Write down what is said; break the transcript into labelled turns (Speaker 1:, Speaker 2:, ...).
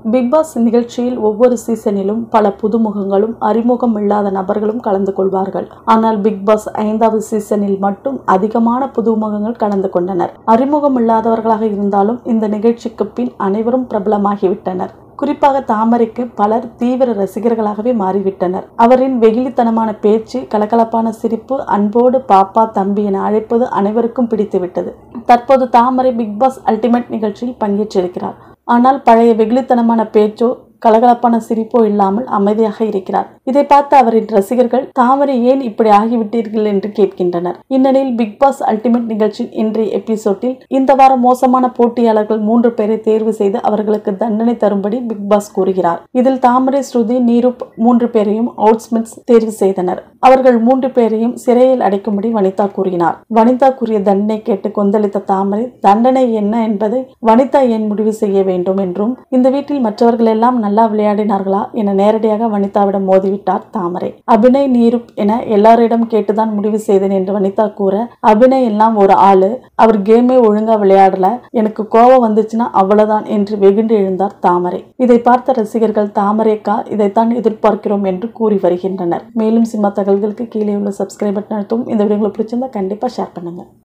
Speaker 1: big pass நிகழ்ச்சியில் ஒவ்வொரு சீசனிலும் பல புதுமுகங்களும் அறிமுகம் இல்லாத நபர்களும் கலந்து கொள்வார்கள் ஆனால் பிக் பாஸ் ஐந்தாவது சீசனில் மட்டும் அதிகமான புதுமுகங்கள் கலந்து கொண்டனர் அறிமுகம் இல்லாதவர்களாக இருந்தாலும் இந்த நிகழ்ச்சிக்கு பின் அனைவரும் பிரபலமாகிவிட்டனர் குறிப்பாக தாமரைக்கு பலர் தீவிர ரசிகர்களாகவே மாறிவிட்டனர் அவரின் வெகுளித்தனமான பேச்சு கலகலப்பான சிரிப்பு அன்போடு பாப்பா தம்பி என அழைப்பது அனைவருக்கும் பிடித்துவிட்டது தற்போது தாமரை பிக் பாஸ் அல்டிமேட் நிகழ்ச்சியில் பங்கேற்றிருக்கிறார் ஆனால் பழைய வெகுளித்தனமான பேச்சோ கலகலப்பான சிரிப்போ இல்லாமல் அமைதியாக இருக்கிறார் இதை பார்த்து அவரின் ரசிகர்கள் தாமரை ஏன் இப்படி ஆகிவிட்டீர்கள் என்று கேட்கின்றனர் இந்நிலையில் பிக் பாஸ் அல்டிமேட் நிகழ்ச்சியின் இன்றைய எபிசோட்டில் இந்த வாரம் மோசமான போட்டியாளர்கள் மூன்று பேரை தேர்வு செய்து அவர்களுக்கு தண்டனை தரும்படி பிக் பாஸ் கூறுகிறார் இதில் தாமரை ஸ்ருதி நீரூப் மூன்று பேரையும் அவுட்ஸ்மிட்ஸ் தேர்வு செய்தனர் அவர்கள் மூன்று பேரையும் சிறையில் அடைக்கும்படி வனிதா கூறினார் வனிதா கூறிய தண்டனை கேட்டு கொந்தளித்த தாமரை தண்டனை என்ன என்பதை வனிதா ஏன் முடிவு செய்ய வேண்டும் என்றும் இந்த வீட்டில் மற்றவர்கள் எல்லாம் நல்லா விளையாடினார்களா என நேரடியாக வனிதாவிடம் மோதிவிட்டார் தாமரை அபிநய் நீருப் என எல்லாரிடம் கேட்டுதான் முடிவு செய்தேன் என்று வனிதா கூற அபிநய் எல்லாம் ஒரு ஆளு அவர் கேமே ஒழுங்கா விளையாடல எனக்கு கோபம் வந்துச்சுன்னா அவ்வளவுதான் என்று வெகுண்டு எழுந்தார் தாமரை இதை பார்த்த ரசிகர்கள் தாமரைக்கா இதைத்தான் எதிர்பார்க்கிறோம் என்று கூறி வருகின்றனர் மேலும் சினிமா தகவல்களுக்கு கீழே உள்ள சப்ஸ்கிரைப் பட்டன் அழுத்தவும் இந்த வீடியோ உங்களுக்கு பிடிச்சிருந்தா கண்டிப்பா ஷேர் பண்ணுங்க